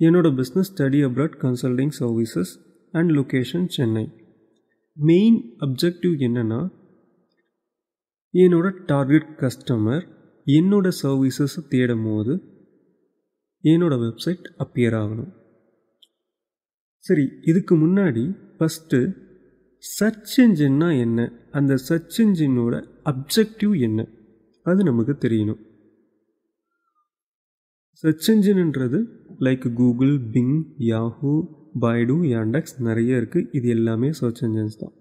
என்னோடய business study abroad consulting services and location Chennai main objective என்னென்னா என்னோட டார்கெட் கஸ்டமர் என்னோட சர்வீசஸை தேடும் போது என்னோட வெப்சைட் அப்பியர் ஆகணும் சரி இதுக்கு முன்னாடி ஃபஸ்ட்டு சர்ச் என்ஜின்னா என்ன அந்த சர்ச் என்ஜினோட அப்ஜெக்டிவ் என்ன அது நமக்கு தெரியணும் சர்ச் என்ஜின்ன்றது like Google Bing Yahoo Baidu Yandex நிறைய இருக்குது இது எல்லாமே சர்ச் என்ஜின்ஸ் தான்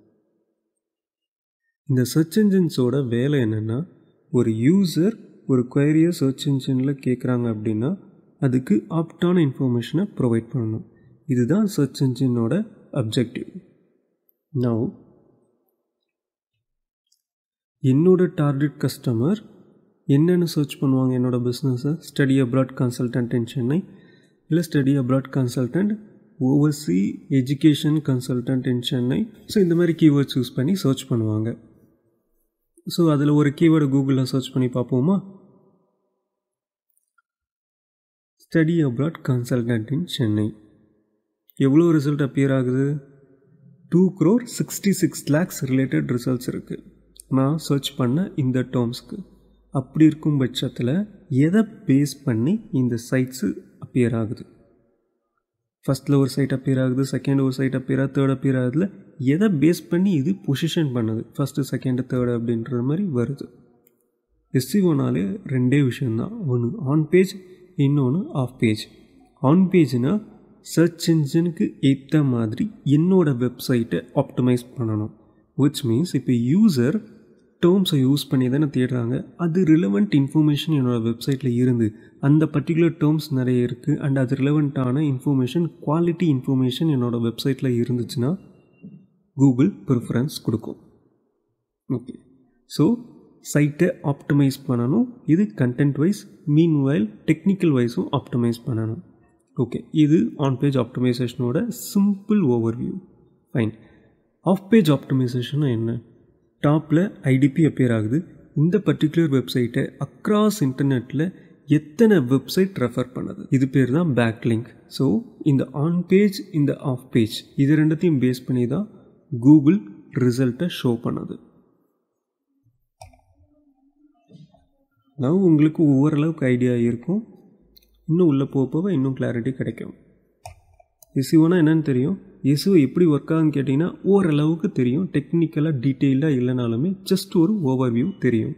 இந்த சர்ச் என்ஜின்ஸோட வேலை என்னென்னா ஒரு யூசர் ஒரு குவரியை சர்ச் என்ஜினில் கேட்குறாங்க அப்படின்னா அதுக்கு ஆப்டான இன்ஃபர்மேஷனை ப்ரொவைட் பண்ணணும் இதுதான் சர்ச் என்ஜினோட அப்ஜெக்டிவ் நவ் என்னோட டார்கெட் கஸ்டமர் என்னென்னு சர்ச் பண்ணுவாங்க என்னோடய பிஸ்னஸை study abroad consultant in Chennai இல்லை study abroad consultant overseas education consultant in Chennai so இந்த மாதிரி கீவேர்ட்ஸ் யூஸ் பண்ணி சர்ச் பண்ணுவாங்க ஸோ அதில் ஒரு கீவேர்டு கூகுளில் சர்ச் பண்ணி பார்ப்போமா study abroad consultant in Chennai எவ்வளோ ரிசல்ட் அப்பியர் ஆகுது two crore sixty six lakhs related results இருக்குது நான் சர்ச் பண்ண இந்த டேர்ம்ஸ்க்கு அப்படி இருக்கும் பட்சத்தில் எதை பேஸ் பண்ணி இந்த சைட்ஸு அப்பியர் ஆகுது ஃபஸ்ட்டில் ஒரு சைட் அப்பியர் ஆகுது செகண்ட் ஒரு சைட் அப்பியர் ஆகுது தேர்ட் அப்பியர் ஆகுதுல எதை பேஸ் பண்ணி இது பொசிஷன் பண்ணுது ஃபஸ்ட்டு செகண்டு தேர்டு அப்படின்ற மாதிரி வருது எஸ்சிஓனாலே ரெண்டே விஷயந்தான் ஒன்று ஆன் பேஜ் இன்னொன்று ஆஃப் பேஜ் ஆன் பேஜ்னால் சர்ச் இன்ஜினுக்கு ஏற்ற மாதிரி என்னோடய வெப்சைட்டை ஆப்டிமைஸ் பண்ணணும் விச் மீன்ஸ் இப்போ யூசர் டேர்ம்ஸை யூஸ் பண்ணி தானே தேடுறாங்க அது ரிலவெண்ட் இன்ஃபர்மேஷன் என்னோடய வெப்சைட்டில் இருந்து அந்த பர்டிகுலர் டேர்ம்ஸ் நிறைய இருக்குது அண்ட் அது ரிலவெண்ட்டான இன்ஃபர்மேஷன் குவாலிட்டி இன்ஃபர்மேஷன் என்னோடய வெப்சைட்டில் இருந்துச்சுன்னா கூகுள் ப்ரிஃபரன்ஸ் கொடுக்கும் ஓகே ஸோ சைட்டை ஆப்டிமைஸ் பண்ணணும் இது content wise mean while technical வைஸும் ஆப்டிமைஸ் பண்ணணும் ஓகே இது ஆன் பேஜ் ஆப்டிமைசேஷனோட simple overview fine off page optimization என்ன டாப்பில் ஐடிபி அப்பியர் ஆகுது இந்த பர்டிகுலர் வெப்சைட்டை அக்ராஸ் இன்டர்நெட்டில் எத்தனை வெப்சைட் ரெஃபர் பண்ணுது இது பேர் தான் பேக் லிங்க் ஸோ இந்த ஆன் பேஜ் இந்த ஆஃப் பேஜ் இது ரெண்டத்தையும் பேஸ் பண்ணி தான் கூகுள் ரிசல்ட்டை ஷோ பண்ணுது நான் உங்களுக்கு ஓரளவுக்கு ஐடியா இருக்கும் இன்னும் உள்ளே போக போக இன்னும் கிளாரிட்டி கிடைக்கும் எஸ்யூனா என்னன்னு தெரியும் எஸ்யூ எப்படி ஒர்க் ஆகுன்னு கேட்டிங்கன்னா ஓரளவுக்கு தெரியும் டெக்னிக்கலாக டீட்டெயிலாக இல்லைனாலுமே ஜஸ்ட் ஒரு ஓவர்வியூ தெரியும்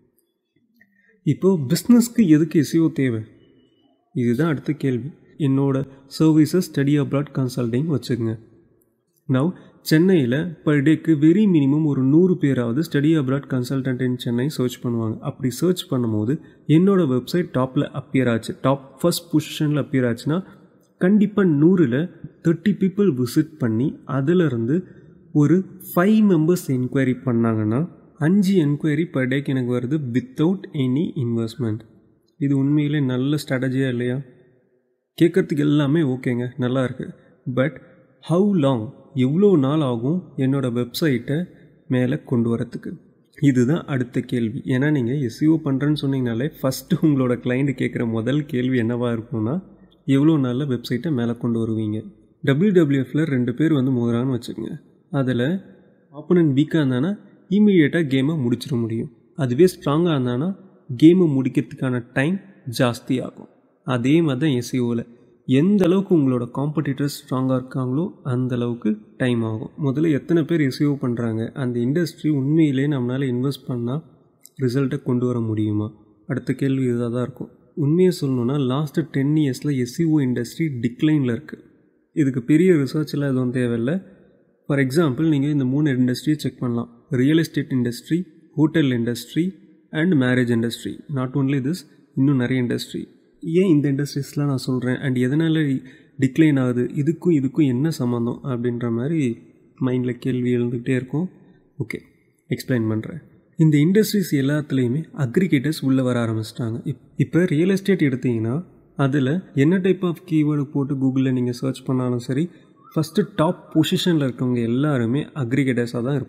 இப்போது பிஸ்னஸ்க்கு எதுக்கு எஸ்யூ தேவை இதுதான் அடுத்த கேள்வி என்னோட சர்வீசஸ் ஸ்டடி அப்ராட் கன்சல்டிங் வச்சுக்கோங்க நவ் சென்னையில் பர் டேக்கு வெரி மினிமம் ஒரு நூறு பேராவது study abroad consultant in Chennai search பண்ணுவாங்க அப்படி சர்ச் பண்ணும்போது என்னோடய வெப்சைட் டாப்பில் அப்பியர் ஆச்சு டாப் ஃபஸ்ட் பொசிஷனில் அப்பியர் ஆச்சுன்னா கண்டிப்பாக நூறில் தேர்ட்டி பீப்புள் விசிட் பண்ணி அதிலிருந்து ஒரு ஃபைவ் மெம்பர்ஸ் என்கொயரி பண்ணாங்கன்னா அஞ்சு என்கொயரி பர் டேக்கு எனக்கு வருது வித்தவுட் எனி இன்வெஸ்ட்மெண்ட் இது உண்மையிலே நல்ல ஸ்ட்ராட்டஜியாக இல்லையா கேட்குறதுக்கு எல்லாமே ஓகேங்க நல்லா இருக்குது பட் ஹவு லாங் எவ்வளோ நாள் ஆகும் என்னோடய வெப்சைட்டை மேலே கொண்டு வரத்துக்கு இதுதான் அடுத்த கேள்வி ஏன்னா நீங்கள் எஸ்இஓ பண்ணுறேன்னு சொன்னீங்கனாலே ஃபஸ்ட்டு உங்களோட கிளைண்ட் கேட்குற முதல் கேள்வி என்னவாக இருக்கும்னா எவ்வளோ நாளில் வெப்சைட்டை மேலே கொண்டு வருவீங்க டபிள்யூடபிள்யூஎஃப்பில் ரெண்டு பேர் வந்து மோதுறான்னு வச்சுக்கோங்க அதில் ஆப்போனன்ட் வீக்காக இருந்தானா இமீடியட்டாக கேமை முடிச்சிட முடியும் அதுவே ஸ்ட்ராங்காக இருந்தானா கேமை முடிக்கிறதுக்கான டைம் ஜாஸ்தி ஆகும் அதே மாதிரி தான் எஸ்இஓவில் எந்த அளவுக்கு உங்களோட காம்படிட்டர்ஸ் ஸ்ட்ராங்காக இருக்காங்களோ அந்த அளவுக்கு டைம் ஆகும் முதல்ல எத்தனை பேர் எஸ்இஓ பண்ணுறாங்க அந்த இண்டஸ்ட்ரி உண்மையிலே நம்மளால் இன்வெஸ்ட் பண்ணால் ரிசல்ட்டை கொண்டு வர முடியுமா அடுத்த கேள்வி இதாக தான் இருக்கும் உண்மையை சொல்லணுன்னா லாஸ்ட்டு டென் இயர்ஸில் எஸ்இஓ இண்டஸ்ட்ரி டிக்ளைனில் இருக்குது இதுக்கு பெரிய ரிசர்ச்லாம் எதுவும் தேவையில்லை ஃபார் எக்ஸாம்பிள் நீங்கள் இந்த மூணு இண்டஸ்ட்ரியை செக் பண்ணலாம் real estate industry hotel industry and marriage industry not only this இன்னும் நிறைய இண்டஸ்ட்ரி ஏன் இந்த இண்டஸ்ட்ரீஸ்லாம் நான் சொல்கிறேன் அண்ட் எதனால் டிக்ளைன் ஆகுது இதுக்கும் இதுக்கும் என்ன சம்மந்தம் அப்படின்ற மாதிரி மைண்டில் கேள்வி எழுந்துக்கிட்டே இருக்கும் ஓகே எக்ஸ்பிளைன் பண்ணுறேன் இந்த இண்டஸ்ட்ரீஸ் எல்லாத்துலேயுமே அக்ரிகேட்டர்ஸ் உள்ளே வர ஆரம்பிச்சிட்டாங்க இப் இப்போ ரியல் எஸ்டேட் எடுத்திங்கன்னா அதில் என்ன டைப் ஆஃப் கீவேர்டு போட்டு கூகுளில் நீங்கள் சர்ச் பண்ணாலும் சரி ஃபஸ்ட்டு டாப் பொசிஷனில் இருக்கவங்க எல்லாருமே அக்ரிகேட்டர்ஸாக தான் இருப்பாங்க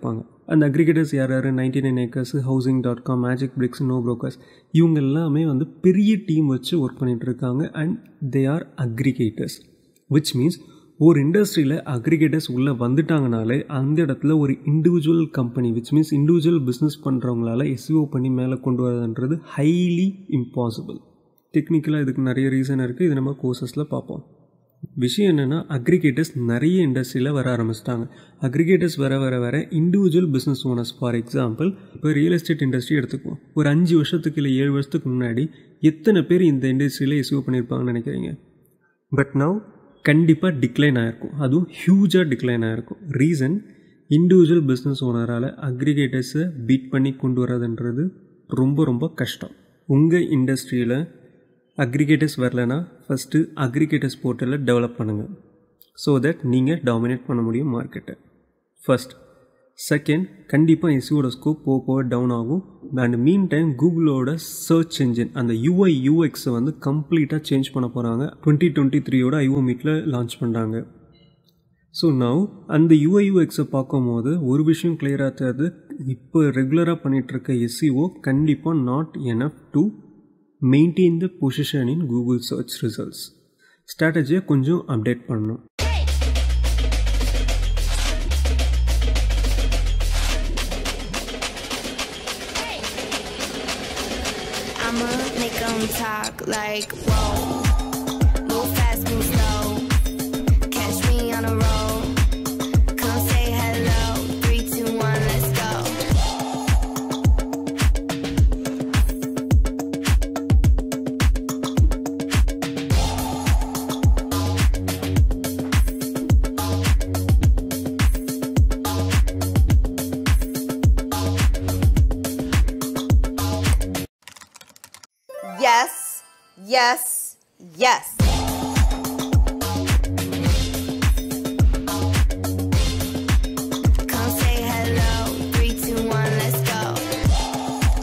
அந்த அக்ரிகேட்டர்ஸ் யார் யார் ninety nine acres housing dot com magic bricks no brokers இவங்க எல்லாமே வந்து பெரிய டீம் வச்சு ஒர்க் பண்ணிகிட்டு இருக்காங்க and they are aggregators which means ஒரு இண்டஸ்ட்ரியில் அக்ரிகேட்டர்ஸ் உள்ளே வந்துட்டாங்கனாலே அந்த இடத்துல ஒரு individual company which means individual business பண்ணுறவங்களால எஸ்இஓ பண்ணி மேலே கொண்டு வரதுன்றது ஹைலி இம்பாசிபிள் டெக்னிக்கலாக இதுக்கு நிறைய ரீசன் இருக்குது இது நம்ம கோர்சஸில் பார்ப்போம் விஷயம் என்னென்னா அக்ரிகேட்டர்ஸ் நிறைய இண்டஸ்ட்ரியில் வர ஆரம்பிச்சிட்டாங்க அக்ரிகேட்டர்ஸ் வர வர வர individual business owners for example இப்போ ரியல் எஸ்டேட் இண்டஸ்ட்ரி எடுத்துக்குவோம் ஒரு அஞ்சு வருஷத்துக்கு இல்லை ஏழு வருஷத்துக்கு முன்னாடி எத்தனை பேர் இந்த இண்டஸ்ட்ரியில் எஸ்இஓ பண்ணியிருப்பாங்கன்னு நினைக்கிறீங்க பட் நவ் கண்டிப்பாக டிக்ளைன் ஆகிருக்கும் அதுவும் ஹியூஜாக டிக்ளைன் ஆகிருக்கும் ரீசன் இண்டிவிஜுவல் பிஸ்னஸ் ஓனரால் அக்ரிகேட்டர்ஸை பீட் பண்ணி கொண்டு வரதுன்றது ரொம்ப ரொம்ப கஷ்டம் உங்கள் இண்டஸ்ட்ரியில் அக்ரிகேட்டர்ஸ் வரலனா ஃபஸ்ட்டு அக்ரிகேட்டர்ஸ் போர்ட்டலில் டெவலப் பண்ணுங்கள் ஸோ தட் நீங்கள் டாமினேட் பண்ண முடியும் மார்க்கெட்டை ஃபஸ்ட் செகண்ட் கண்டிப்பாக எஸ்சியோட ஸ்கோப் போக போக டவுன் ஆகும் அண்ட் மீன் டைம் கூகுளோட சர்ச் என்ஜின் அந்த யூஐ யூஎக்ஸை வந்து கம்ப்ளீட்டாக சேஞ்ச் பண்ண போகிறாங்க டுவெண்ட்டி டுவெண்ட்டி த்ரீயோட ஐஓ மீட்டில் லான்ச் பண்ணுறாங்க ஸோ நவ் அந்த யூஐ யூஎக்ஸை பார்க்கும்போது ஒரு விஷயம் கிளியராக தெரியுது இப்போ ரெகுலராக பண்ணிகிட்ருக்க எஸ்சிஓ கண்டிப்பாக not enough to maintain the position in Google search results ஸ்ட்ராட்டஜியை கொஞ்சம் அப்டேட் பண்ணணும் I'ma make 'em talk like whoa. Move fast, move slow. Catch me on a roll. Come say hello. Three, two, one, let's go. Yes, yes, yes. Come say hello. Three, two, one, let's go.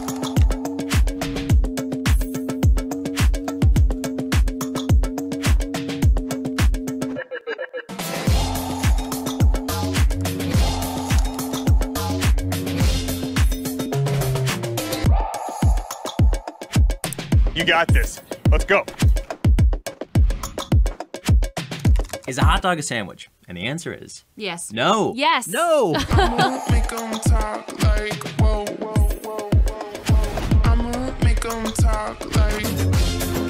You got this. Let's go. Is a hot dog a sandwich? And the answer is Yes. no. Yes. No. make 'em talk like whoa, whoa, whoa, whoa, whoa. I'ma make 'em talk like